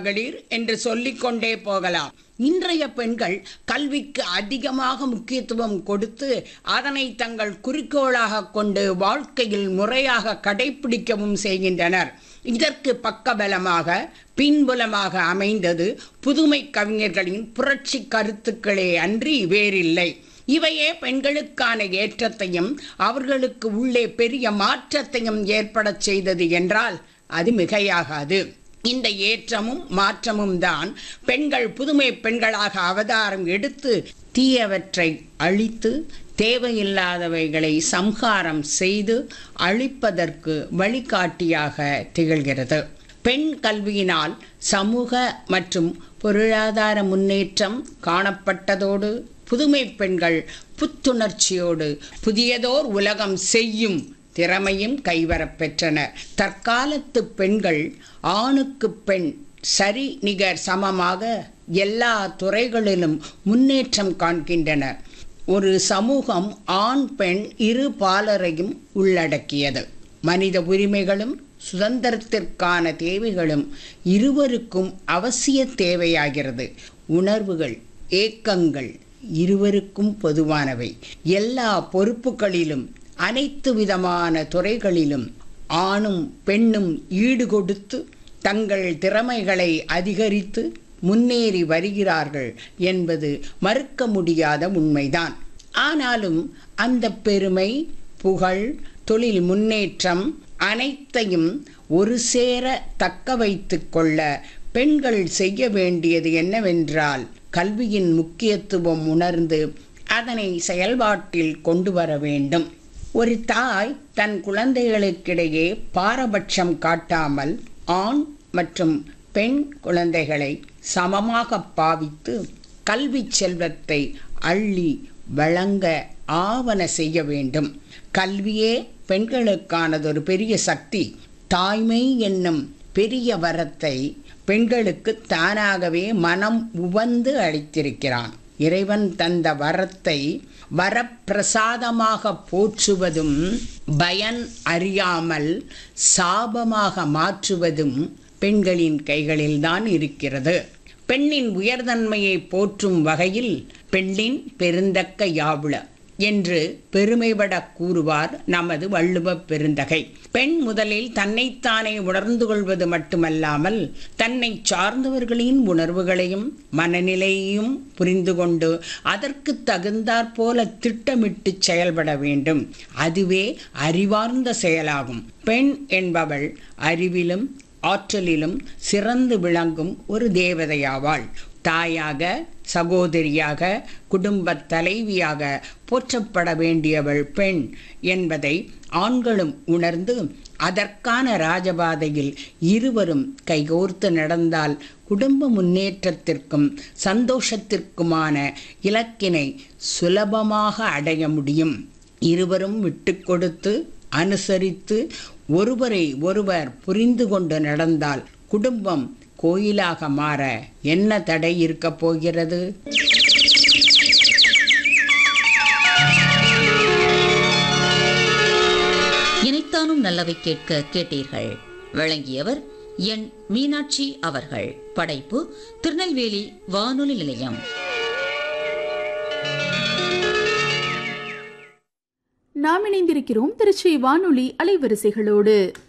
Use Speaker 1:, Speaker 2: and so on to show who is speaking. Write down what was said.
Speaker 1: மகளிர் என்று சொல்லிக்கொண்டே போகலாம் இன்றைய பெண்கள் கல்விக்கு அதிகமாக முக்கியத்துவம் கொடுத்து அதனை தங்கள் குறிக்கோளாக கொண்டு வாழ்க்கையில் முறையாக கடைபிடிக்கவும் செய்கின்றனர் இதற்கு பக்கபலமாக பின்புலமாக அமைந்தது புதுமை கவிஞர்களின் புரட்சி கருத்துக்களே அன்றி வேறில்லை இவையே பெண்களுக்கான ஏற்றத்தையும் அவர்களுக்கு உள்ளே பெரிய மாற்றத்தையும் ஏற்படச் செய்தது என்றால் அது மிகையாகாது இந்த ஏற்றமும் மாற்றமும் தான் பெண்கள் புதுமை பெண்களாக அவதாரம் எடுத்து தீயவற்றை அழித்து தேவையில்லாதவைகளை சம்ஹாரம் செய்து அழிப்பதற்கு வழிகாட்டியாக திகழ்கிறது பெண் கல்வியினால் சமூக மற்றும் பொருளாதார முன்னேற்றம் காணப்பட்டதோடு புதுமை பெண்கள் புத்துணர்ச்சியோடு புதியதோர் உலகம் செய்யும் திறமையும் கைவரப் பெற்றனர் தற்காலத்து பெண்கள் ஆணுக்கு பெண் சரி நிகர் சமமாக எல்லா துறைகளிலும் முன்னேற்றம் காண்கின்றனர் ஒரு சமூகம் ஆண் பெண் இரு பாலரையும் உள்ளடக்கியது மனித உரிமைகளும் சுதந்திரத்திற்கான தேவைகளும் இருவருக்கும் அவசிய தேவையாகிறது உணர்வுகள் ஏக்கங்கள் இருவருக்கும் பொதுவானவை எல்லா பொறுப்புகளிலும் அனைத்து விதமான துறைகளிலும் ஆணும் பெண்ணும் ஈடுகொடுத்து தங்கள் திறமைகளை அதிகரித்து முன்னேறி வருகிறார்கள் என்பது மறுக்க முடியாத உண்மைதான் ஆனாலும் அந்த பெருமை புகழ் தொழில் முன்னேற்றம் அனைத்தையும் ஒரு சேர தக்க வைத்து கொள்ள பெண்கள் செய்ய வேண்டியது என்னவென்றால் கல்வியின் முக்கியத்துவம் உணர்ந்து அதனை செயல்பாட்டில் கொண்டு வர வேண்டும் ஒரு தாய் தன் குழந்தைகளுக்கிடையே பாரபட்சம் காட்டாமல் ஆண் மற்றும் பெண் குழந்தைகளை சமமாக பாவித்து கல்வி செல்வத்தை அள்ளி வழங்க ஆவன செய்ய வேண்டும் கல்வியே பெண்களுக்கானதொரு பெரிய சக்தி தாய்மை என்னும் பெரிய வரத்தை பெண்களுக்கு தானாகவே மனம் உவந்து அளித்திருக்கிறான் இறைவன் தந்த வரத்தை வரப்பிரசாதமாக போற்றுவதும் பயன் அறியாமல் சாபமாக மாற்றுவதும் பெண்களின் கைகளில்தான் இருக்கிறது பெண்ணின் உயர்தன்மையை போற்றும் வகையில் பெண்ணின் பெருந்தக்க யாவுள என்று பெருமைபட கூறுவார் நமது வள்ளுவ பெருந்தகை பெண் முதலில் தன்னைத்தானே உணர்ந்து கொள்வது மட்டுமல்லாமல் தன்னை சார்ந்தவர்களின் உணர்வுகளையும் மனநிலையையும் புரிந்து கொண்டு அதற்கு தகுந்தாற்போல திட்டமிட்டு செயல்பட வேண்டும் அதுவே அறிவார்ந்த செயலாகும் பெண் என்பவள் அறிவிலும் ஆற்றலிலும் சிறந்து விளங்கும் ஒரு தேவதையாவாள் தாயாக சகோதரியாக குடும்பத் தலைவியாக போற்றப்பட வேண்டியவள் பெண் என்பதை ஆண்களும் உணர்ந்து அதற்கான ராஜபாதையில் இருவரும் கைகோர்த்து நடந்தால் குடும்ப முன்னேற்றத்திற்கும் சந்தோஷத்திற்குமான இலக்கினை சுலபமாக அடைய முடியும் இருவரும் விட்டு கொடுத்து அனுசரித்து ஒருவரை ஒருவர் புரிந்து கொண்டு நடந்தால் குடும்பம் கோயிலாக மாற என்ன தடை இருக்கப் போகிறது
Speaker 2: இணைத்தானும் நல்லவை கேட்க கேட்டீர்கள் வழங்கியவர் என் மீனாட்சி அவர்கள் படைப்பு திருநெல்வேலி வானொலி நிலையம்
Speaker 3: நாம் இணைந்திருக்கிறோம் திருச்சி வானொலி அலைவரிசைகளோடு